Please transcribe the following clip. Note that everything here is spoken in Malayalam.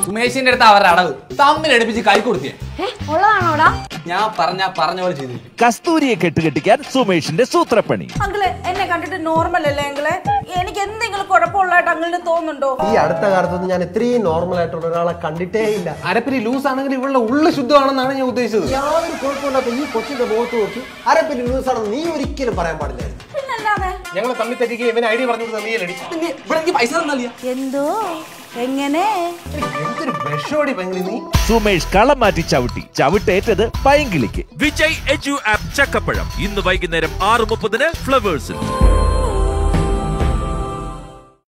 സുമേഷിന്റെ അടുത്ത് അവരുടെ അടവ് തമ്മിലടുപ്പിച്ച് കൈ കൊടുത്തിയേ ഏ ഉള്ളതാണോടാ ഞാൻ പറഞ്ഞ പറഞ്ഞ പോലെ ചെയ്തു കസ്തൂരിയെ കെട്ടുകെട്ടിക്കാൻ സുമേഷിന്റെ സൂത്രപ്പണി അങ്കിളെ എന്നെ കണ്ടിട്ട് നോർമൽ അല്ലേ അങ്കിളെ എനിക്ക് എന്തെങ്കിലും കുഴപ്പമുള്ളതായിട്ട് അങ്കിളിന് തോന്നുന്നുണ്ടോ ഈ അടുത്ത കാലത്തൊന്നും ഞാൻ ഇത്രയും നോർമൽ ആയിട്ടുള്ള ഒരാളെ കണ്ടിട്ടേ ഇല്ല അരപ്പിരി ലൂസ് ആണെങ്കിൽ ഇവളുടെ ഉള്ളു ശുദ്ധമാണെന്നാണ് ഞാൻ ഉദ്ദേശിച്ചത് യാതൊരു കുഴപ്പമില്ലാത്ത ഈ കൊച്ചിന്റെ മുഖത്ത് നോക്കി അരപ്പിന് ലൂസ് ആണെന്ന് നീ ഒരിക്കലും പറയാൻ പാടില്ലായിരുന്നു പിന്നല്ലാതെ ഞങ്ങൾ തമ്മിൽ തെറ്റിക്ക് ഇവൻ ഐഡിയ പറഞ്ഞു നീയലടി പിന്നെ ഇവിടെ എനിക്ക് പൈസ തന്നാലിയ എന്തോ എങ്ങനെ എന്തൊരു വിഷോടി ഭയങ്കര നീ സുമേഷ് കളം മാറ്റി ചവിട്ടി ചവിട്ടേറ്റത് പൈങ്കിളിക്ക് വിജയ് എജു ആപ്പ് ചക്കപ്പഴം ഇന്ന് വൈകുന്നേരം ആറ് മുപ്പതിന് ഫ്ലവേഴ്സിൽ